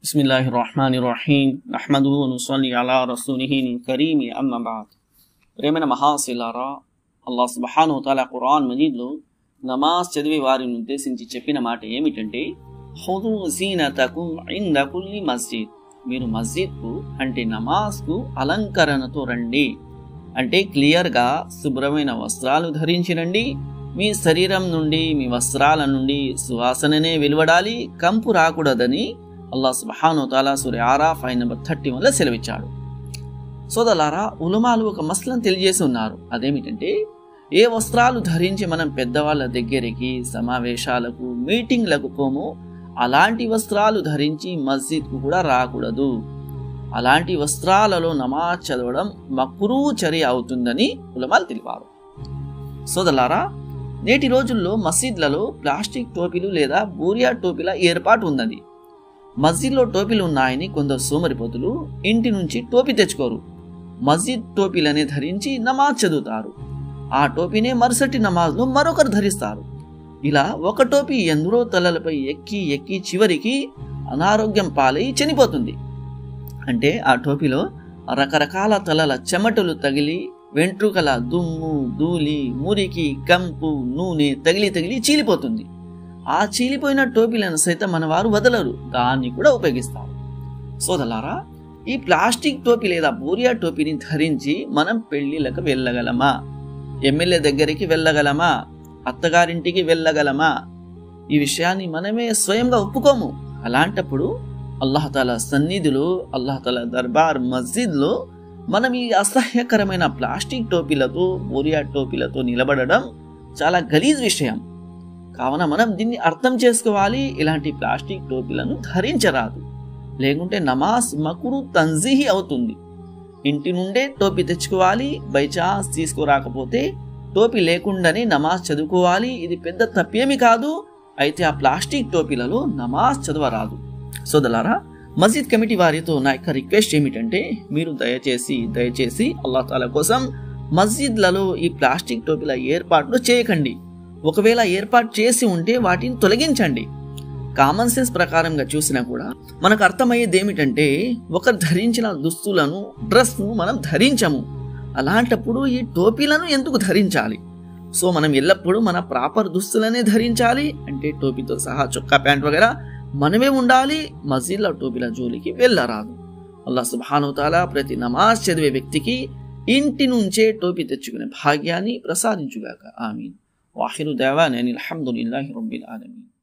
بسم الله الرحمن الرحيم نحمده ونصلي على رسوله الكريم أما بعد ప్రేమైన మహాశిలారా అల్లాహ్ సుబ్హాను తాలా ఖురాన్ మజీద్లో నమాజ్ చదివే వారిని ఉద్దేశించి చెప్పిన మాట ఏమిటంటే హుదు సీనతకుం ఇంద కుల్లి మస్జిద్ మీరు మస్జిద్కు అంటే నమాజ్కు అలంకరణతో రండి అంటే క్లియర్గా శుభ్రమైన వస్త్రాలు ధరించి రండి మీ శరీరం నుండి మీ వస్త్రాల నుండి సువాసననే వెలువడాలి కంపు రాకూడదని అల్లాహ్ సుబ్హాను తాలా సూర్య ఆరాఫ్ అయిన నెంబర్ థర్టీ వన్లో సెలవిచ్చాడు సోదలారా ఉలమాలు ఒక మసలను తెలియజేసి ఉన్నారు అదేమిటంటే ఏ వస్త్రాలు ధరించి మనం పెద్దవాళ్ళ దగ్గరికి సమావేశాలకు మీటింగ్లకు పోము అలాంటి వస్త్రాలు ధరించి మస్జిద్కు కూడా రాకూడదు అలాంటి వస్త్రాలలో నమాజ్ చదవడం మక్రూ చర్య అవుతుందని ఉలమాలు తెలిపారు సోదలారా నేటి రోజుల్లో మసీద్లలో ప్లాస్టిక్ టోపీలు లేదా బూరియా టోపీల ఏర్పాటు ఉన్నది మస్జిద్లో టోపీలు ఉన్నాయని కొందరు సోమరిపోతులు ఇంటి నుంచి టోపీ తెచ్చుకోరు మస్జిద్ టోపీలనే ధరించి నమాజ్ చదువుతారు ఆ టోపీనే మరుసటి నమాజ్లో మరొకరు ధరిస్తారు ఇలా ఒక టోపీ ఎందరో తలలపై ఎక్కి ఎక్కి చివరికి అనారోగ్యం పాలై చనిపోతుంది అంటే ఆ టోపీలో రకరకాల తలల చెమటలు తగిలి వెంట్రుకల దుమ్ము ధూళి మురికి కంపు నూనె తగిలి తగిలి చీలిపోతుంది ఆ చీలిపోయిన టోపీలను సైతం మన వారు వదలరు దాన్ని కూడా ఉపయోగిస్తారు సోదలారా ఈ ప్లాస్టిక్ టోపీ లేదా బూరియా టోపీని ధరించి మనం పెళ్లిళ్ళకు వెళ్ళగలమా ఎమ్మెల్యే దగ్గరికి వెళ్ళగలమా అత్తగారింటికి వెళ్ళగలమా ఈ విషయాన్ని మనమే స్వయంగా ఒప్పుకోము అలాంటప్పుడు అల్లాహతాల సన్నిధిలో అల్లాహతాల దర్బార్ మస్జిద్లో మనం ఈ అసహ్యకరమైన ప్లాస్టిక్ టోపీలతో బూరియా టోపీలతో నిలబడడం చాలా గలీజ్ విషయం కావున మనం దీన్ని అర్థం చేసుకోవాలి ఇలాంటి ప్లాస్టిక్ టోపీలను ధరించరాదు లేకుంటే నమాజ్ మకురు తంజీహి అవుతుంది ఇంటి నుండే టోపీ తెచ్చుకోవాలి బై ఛాన్స్ తీసుకురాకపోతే టోపీ లేకుండానే నమాజ్ చదువుకోవాలి ఇది పెద్ద తప్పేమి కాదు అయితే ఆ ప్లాస్టిక్ టోపీలలో నమాజ్ చదవరాదు సోదలారా మస్జిద్ కమిటీ వారితో నా యొక్క రిక్వెస్ట్ ఏమిటంటే మీరు దయచేసి దయచేసి అల్లా తాలా కోసం మస్జిద్లలో ఈ ప్లాస్టిక్ టోపీల ఏర్పాట్లు చేయకండి ఒకవేళ ఏర్పాటు చేసి ఉంటే వాటిని తొలగించండి కామన్ సెన్స్ ప్రకారంగా చూసినా కూడా మనకు అర్థమయ్యేది ఏమిటంటే ఒకరు ధరించిన దుస్తులను డ్రెస్ను మనం ధరించము అలాంటప్పుడు ఈ టోపీలను ఎందుకు ధరించాలి సో మనం ఎల్లప్పుడూ మన ప్రాపర్ దుస్తులనే ధరించాలి అంటే టోపీతో సహా చొక్కా ప్యాంట్ వగేరా మనమే ఉండాలి మసీద్ల టోపీల జోలికి వెళ్ళరాదు అల్లా సుబానుతాలా ప్రతి నమాజ్ చదివే వ్యక్తికి ఇంటి నుంచే టోపీ తెచ్చుకునే భాగ్యాన్ని ప్రసాదించుగాక ఆమీన్ واخر دعوانا ان الحمد لله رب العالمين